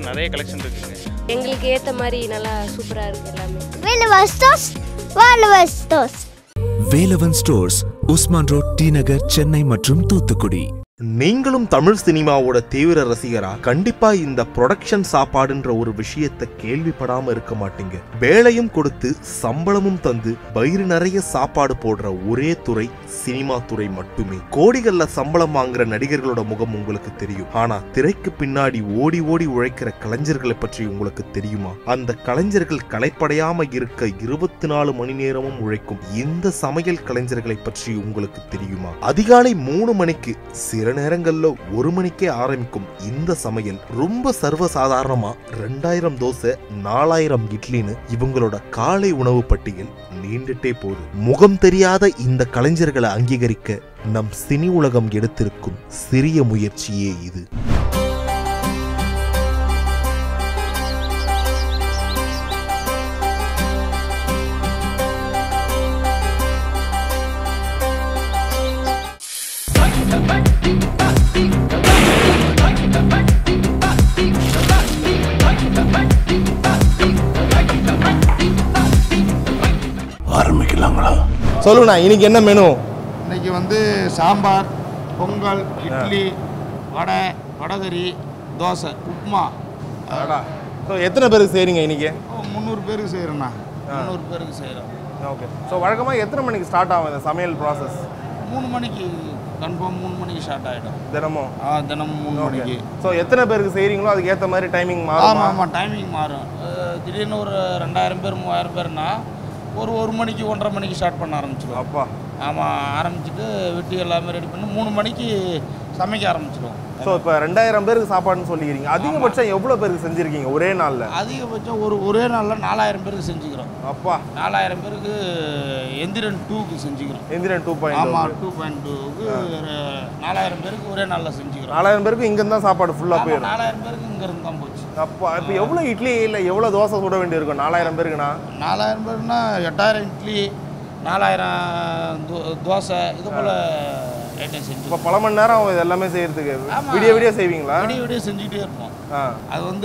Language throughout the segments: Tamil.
நிறைய கலெக்ஷன் இருக்குங்க எங்களுக்கு ஏற்ற மாதிரி நல்லா சூப்பராக இருக்குது எல்லாமே Velvestos, Velvestos. Velavan stores Usman road T Nagar Chennai மற்றும் தூத்துக்குடி நீங்களும் தமிழ் சினிமாவோட தீவிர ரசிகரா கண்டிப்பா இந்த ப்ரொடக்ஷன் சாப்பாடுன்ற ஒரு விஷயத்தை கேள்விப்படாம இருக்க மாட்டீங்க வேலையும் கொடுத்து சம்பளமும் தந்து வயிறு நிறைய சாப்பாடு போடுற ஒரே துறை சினிமா துறை மட்டுமே கோடிகள்ல சம்பளம் வாங்குற நடிகர்களோட முகம் உங்களுக்கு தெரியும் ஆனா திரைக்கு பின்னாடி ஓடி ஓடி உழைக்கிற கலைஞர்களை பற்றி உங்களுக்கு தெரியுமா அந்த கலைஞர்கள் களைப்படையாம இருக்க இருபத்தி நாலு மணி நேரமும் உழைக்கும் இந்த சமையல் கலைஞர்களை பற்றி உங்களுக்கு தெரியுமா அதிகாலை மூணு மணிக்கு சில நேரங்கள்ல ஒரு மணிக்கே ஆரம்பிக்கும் இந்த சமையல் ரொம்ப சர்வசாதாரணமா ரெண்டாயிரம் தோசை நாலாயிரம் இட்லின்னு இவங்களோட காலை உணவு பட்டியல் நீண்டுட்டே போகுது முகம் தெரியாத இந்த கலைஞர்களை அங்கீகரிக்க நம் சினி உலகம் எடுத்திருக்கும் சிறிய முயற்சியே இது சொல்லுண்ணா இன்னைக்கு என்ன மெனு இன்னைக்கு வந்து சாம்பார் பொங்கல் இட்லி வடை வடகரி தோசை உப்புமா ஸோ எத்தனை பேருக்கு செய்றீங்க இன்னைக்கு முந்நூறு பேருக்கு செய்கிறோண்ணா முந்நூறு பேருக்கு செய்கிறோம் ஓகே ஸோ வழக்கமாக எத்தனை மணிக்கு ஸ்டார்ட் ஆகும் இந்த சமையல் ப்ராசஸ் மூணு மணிக்கு கன்ஃபார்ம் மூணு மணிக்கு ஸ்டார்ட் ஆகிடும் தினமும் தினமும் மூணு மணிக்கு ஸோ எத்தனை பேருக்கு செய்கிறீங்களோ அதுக்கு ஏற்ற மாதிரி டைமிங் ஆமாம் மாறும் ஆமாம் டைமிங் மாறும் அஹ், திடீர்னு ஒரு ரெண்டாயிரம் பேர் மூவாயிரம் பேர்னா ஒரு ஒரு மணிக்கு ஒன்றரை மணிக்கு ஸ்டார்ட் பண்ண ஆரம்பிச்சிடுவோம் அப்பா ஆமாம் ஆரம்பிச்சுட்டு வெட்டி எல்லாமே ரெடி பண்ணி மூணு மணிக்கு சமைக்க ஆரம்பிச்சிடுவோம் ஸோ இப்போ ரெண்டாயிரம் பேருக்கு சாப்பாடுன்னு சொல்லிக்கிறீங்க அதிகபட்சம் எவ்வளோ பேருக்கு செஞ்சுருக்கீங்க ஒரே நாளில் அதிகபட்சம் ஒரு ஒரே நாளில் நாலாயிரம் பேருக்கு செஞ்சுக்கிறோம் அப்பா நாலாயிரம் பேருக்கு எந்திரன் டூக்கு செஞ்சுக்கிறோம் எந்திரன் டூ பாயிண்ட் ஆமாம் டூ பாயிண்ட் டூக்கு நாலாயிரம் பேருக்கு ஒரே நாளில் செஞ்சுக்கிறோம் நாலாயிரம் பேருக்கு இங்கேருந்து தான் சாப்பாடு ஃபுல்லாக ஆமா, போயிடும் நாலாயிரம் பேருக்கு இங்கேருந்து தான் போச்சு அப்பா இப்போ எவ்வளோ இட்லி இல்லை எவ்வளோ தோசை சுட வேண்டியிருக்கும் நாலாயிரம் பேருக்குண்ணா நாலாயிரம் பேருக்குனா எட்டாயிரம் இட்லி நாலாயிரம் தோ- தோசை இது போல் ஐட்டம் செஞ்சு இப்போ பல மணி நேரம் ஆகும் இது எல்லாமே செய்யறதுக்கு ஆமா. விடிய விடிய செய்வீங்களா விடிய விடிய செஞ்சுக்கிட்டே இருப்போம் ஆ அது வந்து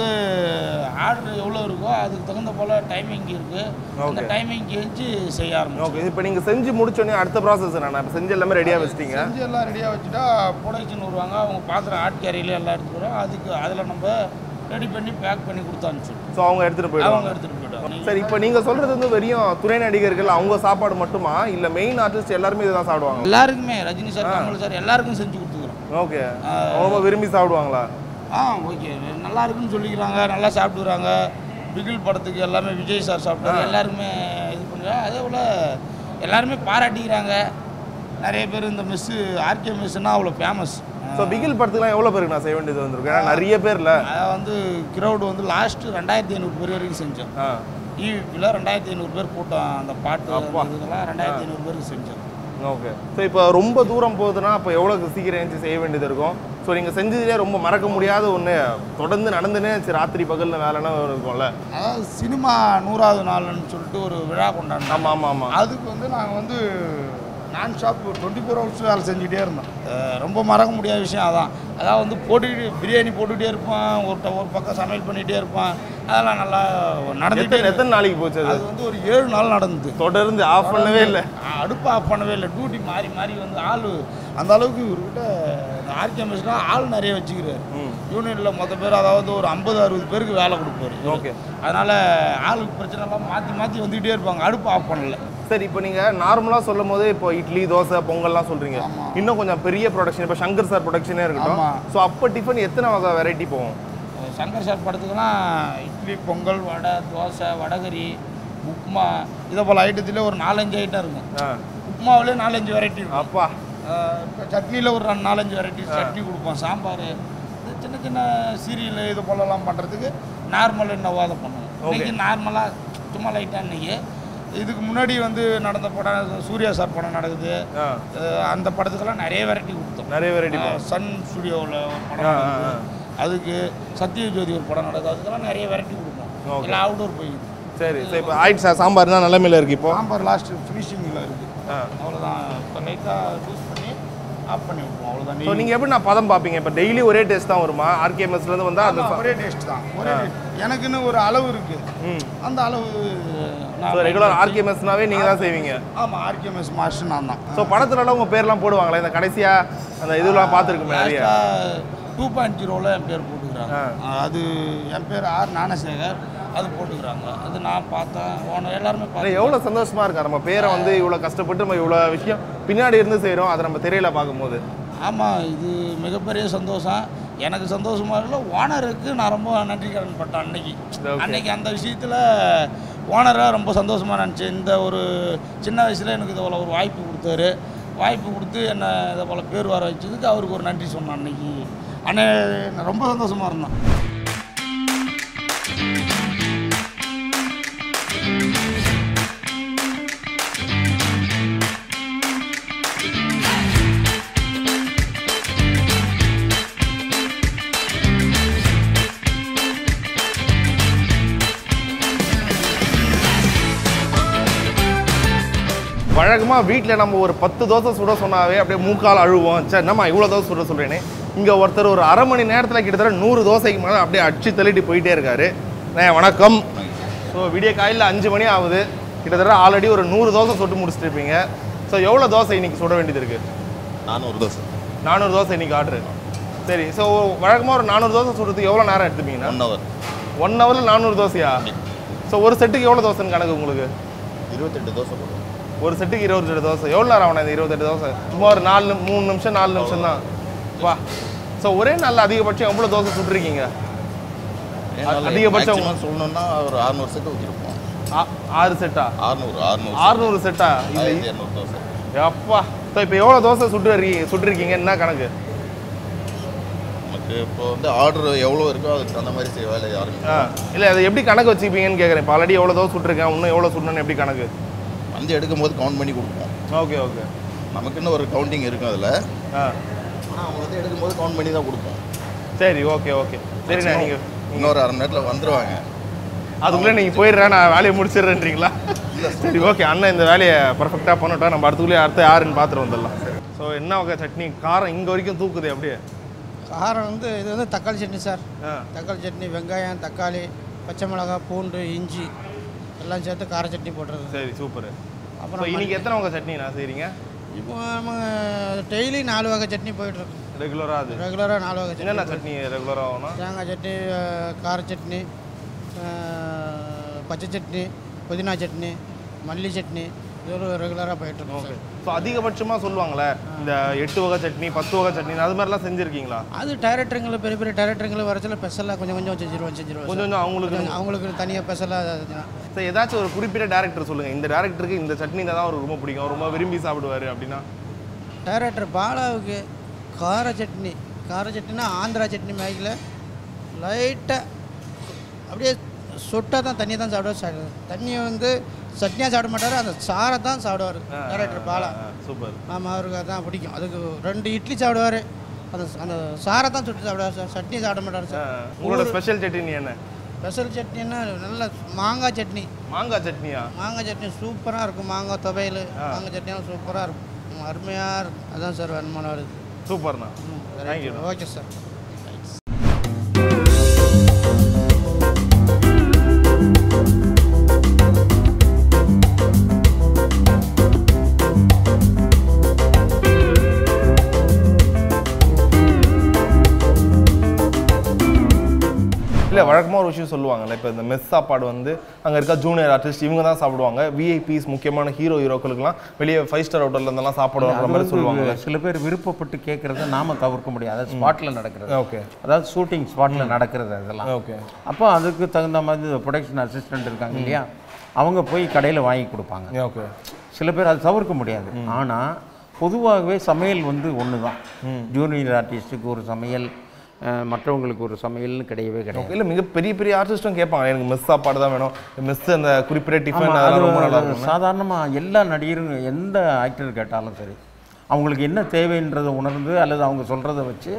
ஆர்டர் எவ்வளோ இருக்கோ அதுக்கு தகுந்த போல் டைமிங் இருக்குது அந்த Okay. டைமிங் கழிச்சு செய்ய ஆரம்பிச்சோம் ஓகே இப்போ நீங்கள் செஞ்சு முடிச்சோடனே அடுத்த ப்ராசஸ் நான் இப்போ செஞ்சு எல்லாமே ரெடியாக வச்சிட்டீங்க செஞ்சு எல்லாம் ரெடியாக வச்சுட்டா ப்ரொடக்ஷன் வருவாங்க அவங்க பாத்திரம் ஆட் கேரியில எல்லாம் எடுத்துட்டு வருவாங்க அதுக்கு அதில் நம்ம ரெடி பண்ணி பேக் பண்ணி கொடுத்து அனுப்பிச்சிடுவோம் ஸோ அவங்க எடுத்துகிட்டு அவங்க போயிடுவாங்க எடுத்துகிட்டு போய்டுவாங்க சரி இப்போ நீங்கள் சொல்கிறது வந்து வெறும் துணை நடிகர்கள் அவங்க சாப்பாடு மட்டுமா இல்லை மெயின் ஆர்டிஸ்ட் எல்லாருமே இதுதான் சாப்பிடுவாங்க எல்லாருக்குமே ரஜினி சார் கமல் சார் எல்லாருக்கும் செஞ்சு கொடுத்துக்கிறோம் ஓகே ரொம்ப விரும்பி சாப்பிடுவாங்களா ஆ ஓகே நல்லா இருக்குன்னு சொல்லிக்கிறாங்க நல்லா சாப்பிடுறாங்க பிகில் படத்துக்கு எல்லாமே விஜய் சார் சாப்பிட்டாங்க எல்லாருமே இது பண்ணுறாங்க அதே போல் எல்லாருமே பாராட்டிக்கிறாங்க நிறைய பேர் இந்த மெஸ்ஸு ஆர்கே மெஸ்ஸுன்னா அவ்வளோ ஃபேமஸ் ஸோ பிகில் படத்துக்குலாம் எவ்வளோ பேருக்கு நான் செய்ய வேண்டியது வந்திருக்கும் ஏன்னா நிறைய பேர்ல அதாவது வந்து கிரௌடு வந்து லாஸ்ட்டு ரெண்டாயிரத்தி ஐநூறு பேர் வரைக்கும் செஞ்சோம் ஆ ஈவிப்பில் ரெண்டாயிரத்தி ஐநூறு பேர் கூட்டம் அந்த பாட்டு அந்த இதுக்கெல்லாம் ரெண்டாயிரத்தி ஐநூறு பேருக்கு செஞ்சோம் ஓகே ஸோ இப்போ ரொம்ப தூரம் போகுதுன்னா அப்போ எவ்வளோ சீக்கிரம் எழுந்து செய்ய வேண்டியது இருக்கும் ஸோ நீங்கள் செஞ்சதுலேயே ரொம்ப மறக்க முடியாத ஒன்று தொடர்ந்து நடந்துனே சரி ராத்திரி பகலில் வேலைன்னா இருக்கும்ல அதாவது சினிமா நூறாவது நாள்னு சொல்லிட்டு ஒரு விழா கொண்டாடினோம் ஆமாம் ஆமாம் ஆமாம் அதுக்கு வந்து நாங்கள் வந்து நான் ஷாப் டுவெண்ட்டி ஃபோர் ஹவர்ஸ் வேலை செஞ்சுட்டே இருந்தோம் அஹ் ரொம்ப மறக்க முடியாத விஷயம் அதான் அதாவது வந்து போட்டுக்கிட்டு பிரியாணி போட்டுக்கிட்டே இருப்பான் ஒரு ட- ஒரு பக்கம் சமையல் பண்ணிகிட்டே இருப்பான் அதெல்லாம் நல்லா நடந்துகிட்டே எத்தனை எத்தனை நாளைக்கு போச்சு அது அது வந்து ஒரு ஏழு நாள் நடந்தது தொடர்ந்து ஆஃப் பண்ணவே இல்லை அடுப்பு ஆஃப் பண்ணவே இல்லை டியூட்டி மாறி மாறி வந்து ஆள் அந்த அளவுக்கு இவர்கிட்ட இந்த ஆர்கேஎம்எஸ்லாம் ஆள் நிறைய வச்சுக்கிறாரு யூனியனில் மொத்த பேர் அதாவது ஒரு ஐம்பது அறுபது பேருக்கு வேலை கொடுப்பாரு ஓகே அதனால் ஆளுக்கு பிரச்சனைலாம் மாற்றி மாற்றி வந்துக்கிட்டே இருப்பாங்க அடுப்பு ஆஃப் பண்ணல சரி இப்போ நீங்கள் நார்மலாக சொல்லும் போது இப்போ இட்லி தோசை பொங்கல்லாம் சொல்கிறீங்க இன்னும் கொஞ்சம் பெரிய ப்ரொடக்ஷன் இப்போ சங்கர் சார் ப்ரொடக்ஷனே இருக்கட்டும் ஆமா. ஸோ அப்போ டிஃபன் எத்தனை வகை வெரைட்டி போகும் சங்கர் சார் படத்துக்குலாம் இட்லி பொங்கல் வடை தோசை வடகரி உப்புமா இதை போல் ஐட்டத்திலே ஒரு நாலஞ்சு ஐட்டம் இருக்கும் ஆ உப்புமாவிலே நாலஞ்சு வெரைட்டி இருக்கும் அப்பா இப்போ சட்னியில் ஒரு ரெண்டு நாலஞ்சு வெரைட்டி சட்னி கொடுப்போம் சாம்பார் இது சின்ன சின்ன சீரியல் இது போலலாம் பண்ணுறதுக்கு நார்மல் என்னவோ அதை பண்ணுவோம் இன்னைக்கு நார்மலாக சும்மா லைட்டாக இன்னைக்கு இதுக்கு முன்னாடி வந்து நடந்த படம் சூர்யா சார் படம் நடக்குது ஆ அஹ் அந்த படத்துக்கெல்லாம் நிறைய வெரைட்டி கொடுத்தோம் நிறைய வெரைட்டி ஆஹ் சன் ஸ்டுடியோவில் ஒரு படம் ஆ, ஆ, நடக்குது. அதுக்கு சத்யஜோதி ஒரு படம் நடக்குது அதுக்கெல்லாம் நிறைய வெரைட்டி கொடுப்போம் Okay. எல்லாம் அவுடோர் போயிடுது சரி ஸோ இப்போ ஆயிடுச்சா சாம்பார் தான் நிலைமையில இருக்கு இப்போ சாம்பார் லாஸ்ட் ஃபினிஷிங்கில் இருக்குது ஆ அவ்வளோதான் இப்போ லைட்டாக ஜூஸ் பண்ணி ஆஃப் பண்ணி விட்ருவோம் அவ்வளோதான் ஸோ நீங்கள் எப்படி நான் பதம் பார்ப்பீங்க இப்போ டெய்லி ஒரே டேஸ்ட் தான் வருமா ஆர்கேஎம்எஸ்லேருந்து வந்தால் அந்த ஆமா, ஒரே டேஸ்ட் தான் ஒரே taste. எனக்குன்னு ஒரு அளவு இருக்கு அந்த அளவு ஸோ ரெகுலர் ஆர்கேஎம்எஸ்னாவே நீங்கள் தான் செய்வீங்க ஆமாம் ஆர்கேஎம்எஸ் மாஸ்டர் நான் தான் ஸோ படத்துலலாம் உங்கள் பேர்லாம் போடுவாங்களே இந்த கடைசியாக அந்த இதெல்லாம் பார்த்துருக்குமே நிறைய டூ பாயிண்ட் ஜீரோவில் என் பேர் போட்டுக்கிறாங்க அது என் பேர் ஆர் ஞானசேகர் அது போட்டுக்கிறாங்க அது நான் பார்த்தேன் ஓனர் எல்லாருமே ஆனால் பார்த்தேன் எவ்வளோ சந்தோஷமா இருக்கா நம்ம பேரை வந்து இவ்வளோ கஷ்டப்பட்டு நம்ம இவ்வளோ விஷயம் பின்னாடி இருந்து செய்கிறோம் அதை நம்ம திரையில பார்க்கும்போது ஆமாம் இது மிகப்பெரிய சந்தோஷம் எனக்கு சந்தோஷமா இல்லை ஓனருக்கு நான் ரொம்ப நன்றி கடன் பட்டேன் அன்னைக்கு Okay. அன்னைக்கு அந்த விஷயத்தில் ஓனரை ரொம்ப சந்தோஷமாக நினச்சேன் இந்த ஒரு சின்ன வயசில் எனக்கு இதை போல் ஒரு வாய்ப்பு கொடுத்தாரு வாய்ப்பு கொடுத்து என்னை இதை போல் பேர் வர வச்சதுக்கு அவருக்கு ஒரு நன்றி சொன்னேன் அன்னைக்கு அண்ணே நான் ரொம்ப சந்தோஷமாக இருந்தேன் வழக்கமாக வீட்டில் நம்ம ஒரு பத்து தோசை சுட சொன்னாவே அப்படியே மூக்கால் அழுவோம் சே என்னம்மா இவ்வளோ தோசை சுட சொல்கிறேனே இங்கே ஒருத்தர் ஒரு அரை மணி நேரத்தில் கிட்டத்தட்ட நூறு தோசைக்கு மேலே அப்படியே அடிச்சு தள்ளிட்டு போயிட்டே இருக்காரு அண்ணே வணக்கம் ஸோ விடிய காலையில் அஞ்சு மணி ஆகுது கிட்டத்தட்ட ஆல்ரெடி ஒரு நூறு தோசை சுட்டு முடிச்சிட்டு இருப்பீங்க ஸோ எவ்வளோ தோசை இன்னைக்கு சுட வேண்டியது இருக்குது நானூறு தோசை நானூறு தோசை இன்னைக்கு ஆர்டர் சரி ஸோ வழக்கமாக ஒரு நானூறு தோசை சுடுறதுக்கு எவ்வளோ நேரம் எடுத்துப்பீங்கன்னா ஒன் ஹவர் ஒன் ஹவரில் நானூறு தோசையா ஸோ ஒரு செட்டுக்கு எவ்வளோ தோசைன்னு கணக்கு உங்களுக்கு இருபத்தெட்டு தோசை போடுவோம் ஒரு செட்டுக்கு இருபத்தெட்டு தோசை எவ்வளோ நேரம் ஆகணும் இந்த இருபத்தெட்டு தோசை சும்மா ஒரு நாலு நிமி- மூணு நிமிஷம் நாலு நிமிஷம் தான் வா ஸோ ஒரே நாளில் அதிகபட்சம் எவ்வளோ தோசை சுட்டுருக்கீங்க அதிகபட்சம் அதிகபட்சம் சொல்லணும்னா ஒரு அறுநூறு செட்டு ஊற்றிருப்போம் ஆ- ஆறு செட்டா அறுநூறு அறுநூறு ஆறுநூறு செட்டா இல்லை ஆயிரத்தி இரநூறு தோசை அப்பா ஸோ இப்போ எவ்வளோ தோசை சுட்டு இருக்கீங்க சுட்டுருக்கீங்க என்ன கணக்கு நமக்கு இப்போ வந்து ஆர்டர் எவ்வளோ இருக்கோ அதுக்கு தகுந்த மாதிரி செய்ய வேலையை ஆ ஆரம்பிக்கும் இல்லை அதை எப்படி கணக்கு வச்சுப்பீங்கன்னு கேட்குறேன் இப்போ ஆல்ரெடி எவ்வளோ தோசை சுட்டுருக்கேன் இன்னும் எவ்வளோ சுடணும்னு எப்படி கணக்கு வந்து எடுக்கும்போது கவுண்ட் பண்ணி கொடுப்போம் ஓகே ஓகே நமக்குன்னு ஒரு கவுண்டிங் இருக்கும் அதில் ஆ ஆனால் அவங்க வந்து எடுக்கும்போது கவுண்ட் பண்ணி தான் கொடுப்போம் சரி ஓகே ஓகே சரிண்ணா நீங்கள் இன்னொரு அரை மணி நேரத்தில் வந்துருவாங்க அதுக்குள்ளே நீங்கள் போயிடுறேன் நான் வேலையை முடிச்சிடுறேன்றீங்களா சரி ஓகே அண்ணன் இந்த வேலையை பர்ஃபெக்டாக பண்ணட்டும் நம்ம அடுத்துக்குள்ளே அடுத்து யாருன்னு பார்த்துட்டு வந்துடலாம் ஸோ என்ன வகை சட்னி காரம் இங்கே வரைக்கும் தூக்குது அப்படியே காரம் வந்து இது வந்து தக்காளி சட்னி சார் ஆ தக்காளி சட்னி வெங்காயம் தக்காளி பச்சை மிளகாய் பூண்டு இஞ்சி எல்லாம் சேர்த்து கார சட்னி போடுறது சரி சூப்பர் அப்புறம் அப்புறம் இன்னைக்கு எத்தனை வகை சட்னி நான் செய்கிறீங்க இப்போ நம்ம டெய்லி நாலு வகை சட்னி போயிட்டுருக்கு ரெகுலராக அது ரெகுலராக நாலு வகை என்னென்ன சட்னி சட்னி ரெகுலராக ஆகும்னா தேங்காய் சட்னி அஹ், கார சட்னி அஹ், பச்சை சட்னி புதினா சட்னி மல்லி சட்னி இது ரெகுலராக போயிட்டுருக்கோம் ஓகே சார் ஸோ அதிகபட்சமாக சொல்லுவாங்களே இந்த எட்டு வகை சட்னி பத்து வகை சட்னி அது மாதிரிலாம் செஞ்சுருக்கீங்களா அது டைரக்டருங்களை பெரிய பெரிய டைரக்டருங்களை வரச்சில் ஸ்பெஷலாக கொஞ்சம் கொஞ்சம் செஞ்சிருவோம் செஞ்சிருவோம் கொஞ்சம் கொஞ்சம் அவங்களுக்கு கொஞ்சம் அவங்களுக்கு தனியாக ஸ்பெஷலாக ஸோ ஏதாச்சும் ஒரு குறிப்பிட்ட டேரக்டர் சொல்லுங்கள் இந்த டேரக்டருக்கு இந்த சட்னி தான் அவருக்கு ரொம்ப பிடிக்கும் ரொம்ப விரும்பி சாப்பிடுவார் அப்படின்னா டைரக்டர் பாலாவுக்கு கார சட்னி கார சட்னினா ஆந்திரா சட்னி மேகில் லைட்டாக அப்படியே சொட்டாக தான் தண்ணியை தான் சாப்பிடுவார் சார் தண்ணியை வந்து சட்னியாக சாப்பிட மாட்டார் அந்த சாரை தான் சாப்பிடுவார் டைரக்டர் பாலா சூப்பர் ஆமாம் அவருக்கு அதான் பிடிக்கும் அதுக்கு ரெண்டு இட்லி சாப்பிடுவார் அந்த அந்த சாரை தான் சுட்டு சாப்பிடுவார் சார் சட்னி சாப்பிட மாட்டார் சார் உங்களோட ஸ்பெஷல் சட்னி என்ன ஸ்பெஷல் சட்னின்னா நல்ல மாங்காய் சட்னி மாங்காய் சட்னியா மாங்காய் சட்னி சூப்பராக இருக்கும் மாங்காய் துவையல் மாங்காய் சட்னியும் சூப்பராக இருக்கும் அருமையாக இருக்கும் அதான் சார் வருமானம் வருது சூப்பர்ண்ணா தேங்க்யூ ஓகே சார் இல்லை வழக்கமாக ஒரு விஷயம் சொல்லுவாங்கல்ல இப்போ இந்த மெஸ் சாப்பாடு வந்து அங்கே இருக்க ஜூனியர் ஆர்டிஸ்ட் இவங்க தான் சாப்பிடுவாங்க விஐபிஸ் முக்கியமான ஹீரோ ஹீரோக்களுக்குலாம் வெளியே ஃபைவ் ஸ்டார் ஹோட்டல்ல இருந்தெல்லாம் சாப்பிடுவாங்க அது மாதிரி வந்து சொல்லுவாங்க சில பேர் விருப்பப்பட்டு கேட்கறத நாம தவிர்க்க முடியாது அதாவது ஸ்பாட்டில் நடக்கிறது ஓகே அதாவது ஷூட்டிங் ஸ்பாட்டில் நடக்கிறது அதெல்லாம் ஓகே அப்போ அதுக்கு தகுந்த மாதிரி ப்ரொடக்ஷன் அசிஸ்டன்ட் இருக்காங்க இல்லையா அவங்க போய் கடையில் வாங்கி கொடுப்பாங்க ஓகே சில பேர் அதை தவிர்க்க முடியாது ஆனால் பொதுவாகவே சமையல் வந்து ஒன்று தான் ஜூனியர் ஆர்டிஸ்ட்டுக்கு ஒரு சமையல் அஹ், மற்றவங்களுக்கு ஒரு சமையல்னு கிடையவே கிடையாது இல்லை மிக பெரிய பெரிய ஆர்டிஸ்ட்டும் கேட்பாங்க எனக்கு மெஸ் சாப்பாடு தான் வேணும் மெஸ் அந்த குறிப்பிட்ட டிஃபன் ஆமா, அதெல்லாம் ரொம்ப நல்லா அது இருக்கும் சாதாரணமாக எல்லா நடிகரும் எந்த ஆக்டர் கேட்டாலும் சரி அவங்களுக்கு என்ன தேவைன்றதை உணர்ந்து அல்லது அவங்க சொல்கிறத வச்சு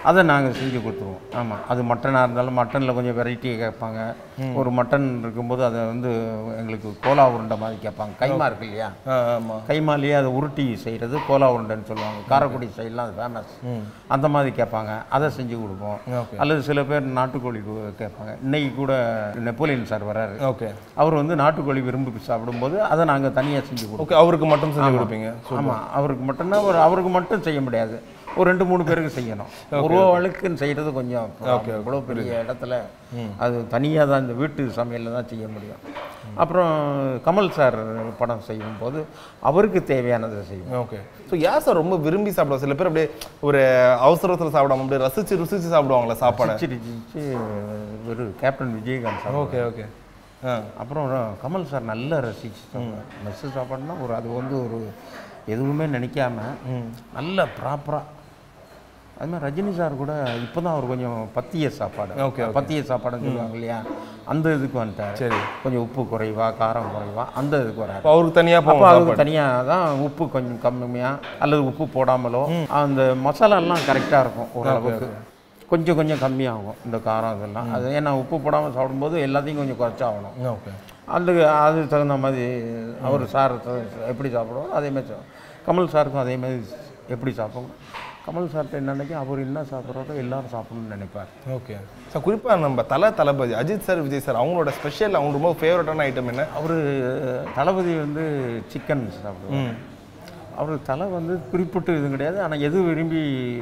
அதை நாங்கள் செஞ்சு கொடுத்துருவோம் ஆமாம் அது மட்டனாக இருந்தாலும் மட்டனில் கொஞ்சம் வெரைட்டியை கேட்பாங்க ஒரு மட்டன் இருக்கும்போது அதை வந்து எங்களுக்கு கோலா உருண்டை மாதிரி கேட்பாங்க கைமா இருக்கு இல்லையா ஆமாம் கைமாலேயே அதை உருட்டி செய்கிறது கோலா உருண்டைன்னு சொல்லுவாங்க காரைக்குடி சைட்லாம் அது ஃபேமஸ் அந்த மாதிரி கேட்பாங்க அதை செஞ்சு கொடுப்போம் Okay. அல்லது சில பேர் நாட்டுக்கோழி கு- கேட்பாங்க இன்னைக்கு கூட நெப்போலியன் சார் வராரு ஓகே அவர் வந்து நாட்டுக்கோழி விரும்பி சாப்பிடும்போது அதை நாங்கள் தனியாக செஞ்சு கொடுப்போம் ஓகே அவருக்கு மட்டும் செஞ்சு கொடுப்பீங்க ஆமாம் அவருக்கு மட்டும்னா ஒரு அவருக்கு மட்டும் செய்ய முடியாது ஒரு ரெண்டு மூணு பேருக்கு செய்யணும் ஒரு ஆளுக்குன்னு செய்கிறது கொஞ்சம் இவ்வளோ பெரிய இடத்துல அது தனியாக தான் இந்த வீட்டு சமையலில் தான் செய்ய முடியும் அப்புறம் கமல் சார் படம் செய்யும் போது அவருக்கு தேவையானதை செய்வோம் ஓகே ஸோ ஏன் சார் ரொம்ப விரும்பி சாப்பிடுவோம் சில பேர் அப்படியே ஒரு அவசரத்தில் சாப்பிடாம அப்படியே ரசிச்சு ருசிச்சு சாப்பிடுவாங்களே சாப்பாடை சிரிச்சு ஒரு captain Vijayakanth sir okay okay ஆ அப்புறம் கமல் சார் நல்லா ரசிச்சு சாப்பிடுவார் மெஸ்ஸு சாப்பாடுனா ஒரு அது வந்து ஒரு எதுவுமே நினைக்காம நல்ல ப்ராப்பராக அது மாதிரி ரஜினி சார் கூட இப்போ தான் அவர் கொஞ்சம் பத்திய சாப்பாடு Okay, okay. பத்திய சாப்பாடுன்னு சொல்லுவாங்க இல்லையா அந்த இதுக்கு வந்துட்டார் சரி. கொஞ்சம் உப்பு குறைவா காரம் குறைவா அந்த இதுக்கு வராரு அப்போ அவருக்கு தனியாக அப்போ போகும் அதுக்கு சாப்பாடு தனியாக தான் உப்பு கொஞ்சம் கம்மியாக அல்லது உப்பு போடாமலோ அந்த மசாலாலாம் கரெக்டாக இருக்கும் ஓரளவுக்கு கொஞ்சம் கொஞ்சம் கம்மியாகும் இந்த காரம் இதெல்லாம் அது ஏன்னா உப்பு போடாமல் சாப்பிடும்போது எல்லாத்தையும் கொஞ்சம் குறைச்சாகணும் ஓகே அந்த அது தகுந்த மாதிரி அவர் சார் த- எப்படி சாப்பிடுவாரோ அதே மாதிரி சாப்பிடும் கமல் சாருக்கும் அதே மாதிரி எப்படி சாப்பிடணும் கமல் சார்கிட்ட என்ன நினைக்கும் அவர் என்ன சாப்பிட்றாரோ எல்லாரும் சாப்பிடணும்னு நினைப்பார் ஓகே சார் குறிப்பாக நம்ம தல தளபதி அஜித் சார் விஜய் சார் அவங்களோட ஸ்பெஷல் அவங்க ரொம்ப ஃபேவரட்டான ஐட்டம் என்ன அவர் தளபதி வந்து சிக்கன் சாப்பிடுவார் அவர் தலை வந்து குறிப்பிட்டு இது கிடையாது ஆனால் எது விரும்பி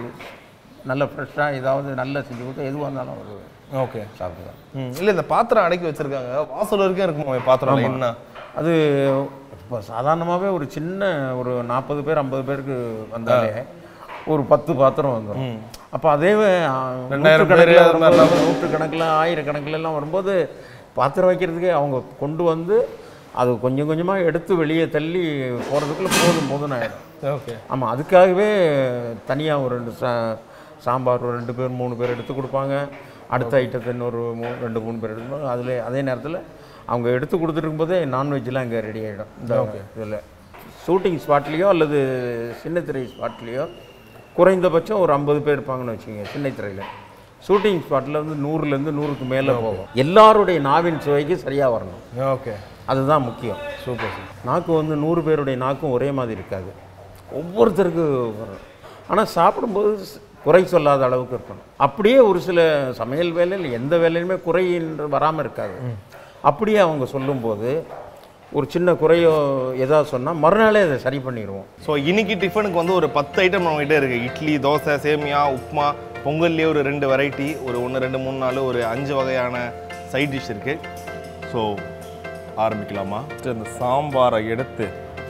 நல்ல ஃப்ரெஷ்ஷாக ஏதாவது நல்லா செஞ்சு கொடுத்தா எதுவாக இருந்தாலும் அவர் ஓகே சாப்பிடுவார் ம் இல்லை இந்த பாத்திரம் அடக்கி வச்சிருக்காங்க வாசல் வரைக்கும் இருக்குமா பாத்திரம் என்ன அது இப்போ சாதாரணமாகவே ஒரு சின்ன ஒரு நாற்பது பேர் ஐம்பது பேருக்கு வந்தாலே ஒரு பத்து பாத்திரம் வந்துடும் அப்போ அதே ரெண்டாயிரம் பேரு அது மாதிரிலாம் நூற்றுக்கணக்கில் ஆயிரக்கணக்கில் எல்லாம் வரும்போது பாத்திரம் வைக்கிறதுக்கே அவங்க கொண்டு வந்து அது கொஞ்சம் கொஞ்சமாக எடுத்து வெளியே தள்ளி போகிறதுக்குள்ள போதும் போதும்னு ஆயிடும் ஓகே ஆமாம் அதுக்காகவே தனியாக ஒரு ரெண்டு சா சாம்பார் ஒரு ரெண்டு பேர் மூணு பேர் எடுத்து கொடுப்பாங்க அடுத்த ஐட்டத்தை இன்னொரு மூ ரெண்டு மூணு பேர் எடுத்துப்பாங்க அதில் அதே நேரத்தில் அவங்க எடுத்து கொடுத்துட்டு இருக்கும்போதே நான்வெஜ்லாம் அங்கே ரெடி ஆகிடும் இந்த இதில் ஷூட்டிங் ஸ்பாட்லேயோ அல்லது சின்னத்திரை ஸ்பாட்லேயோ குறைந்தபட்சம் ஒரு ஐம்பது பேர் இருப்பாங்கன்னு வச்சுக்கோங்க சின்னத்திரையில் ஷூட்டிங் ஸ்பாட்டில் வந்து நூறுலேருந்து நூறுக்கு மேலே போகும் எல்லாருடைய நாவின் சுவைக்கு சரியாக வரணும் ஓகே அதுதான் முக்கியம் சூப்பர் சார் நாக்கு வந்து நூறு பேருடைய நாக்கும் ஒரே மாதிரி இருக்காது ஒவ்வொருத்தருக்கு வரும் ஆனால் சாப்பிடும்போது ஸ்- குறை சொல்லாத அளவுக்கு இருக்கணும் அப்படியே ஒரு சில சமையல் வேலையில் எந்த வேலையிலுமே குறை என்று வராமல் இருக்காது அப்படியே அவங்க சொல்லும்போது ஒரு சின்ன குறையோ எதாவது சொன்னால் மறுநாளே அதை சரி பண்ணிடுவோம் ஸோ இன்னைக்கு டிஃபனுக்கு வந்து ஒரு பத்து ஐட்டம் நம்மகிட்ட இருக்கு இட்லி தோசை சேமியா உப்புமா பொங்கல்லே ஒரு ரெண்டு வெரைட்டி ஒரு ஒன்று ரெண்டு மூணு நாலு ஒரு அஞ்சு வகையான சைட் டிஷ் இருக்கு ஸோ ஆரம்பிக்கலாமா அந்த சாம்பாரை எடுத்து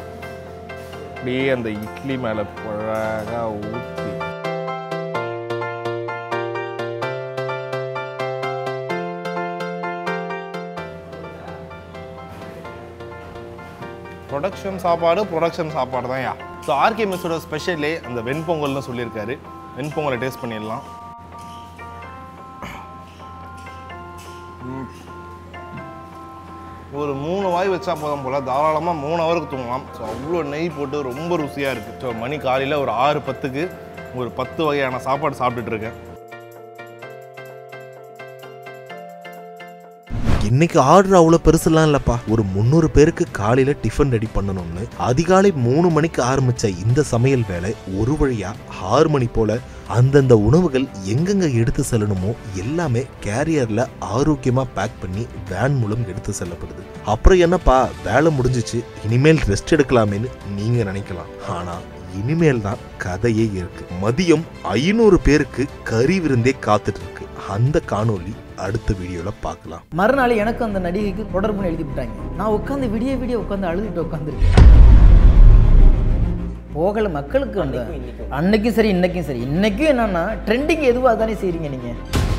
அப்படியே அந்த இட்லி மேலே அழகாக ஊற்றி ப்ரொடக்ஷன் சாப்பாடு ப்ரொடக்ஷன் சாப்பாடு தான் யா ஸோ ஆர்கே மெஸ்ஸோட ஸ்பெஷலே அந்த வெண்பொங்கல்னு சொல்லியிருக்காரு வெண்பொங்கலை டேஸ்ட் பண்ணிடலாம் ம். ஒரு மூணு வாய் வச்சா போதும் போல் தாராளமாக மூணு ஹவருக்கு தூங்கலாம் ஸோ அவ்வளோ நெய் போட்டு ரொம்ப ருசியாக இருக்குது ஸோ மணி காலையில் ஒரு ஆறு பத்துக்கு ஒரு பத்து வகையான சாப்பாடு சாப்பிட்டுட்டு இருக்கேன் இன்னைக்கு ஆர்டர் அவ்வளோ பெருசுலாம் இல்லப்பா ஒரு முந்நூறு பேருக்கு காலையில டிஃபன் ரெடி பண்ணணும்னு அதிகாலை மூணு மணிக்கு ஆரம்பிச்ச இந்த சமையல் வேலை ஒரு வழியா ஆறு மணி போல அந்தந்த உணவுகள் எங்கெங்க எடுத்து செல்லணுமோ எல்லாமே கேரியர்ல ஆரோக்கியமா பேக் பண்ணி வேன் மூலம் எடுத்து செல்லப்படுது அப்புறம் என்னப்பா வேலை முடிஞ்சிச்சு இனிமேல் ரெஸ்ட் எடுக்கலாமேன்னு நீங்க நினைக்கலாம் ஆனா இனிமேல் தான் கதையே இருக்கு மதியம் ஐநூறு பேருக்கு கறி விருந்தே காத்துட்டு இருக்கு அந்த காணொளி அடுத்த வீடியோல பார்க்கலாம் மறுநாள் எனக்கு அந்த நடிகைக்கு தொடர்புன்னு எழுதி விட்டாங்க நான் உட்காந்து விடிய விடிய உட்காந்து அழுதுட்டு உட்காந்துருக்கேன் போகல மக்களுக்கு அந்த அன்னைக்கும் சரி இன்னைக்கும் சரி இன்னைக்கும் என்னன்னா ட்ரெண்டிங் எதுவாக தானே செய்றீங்க நீங்க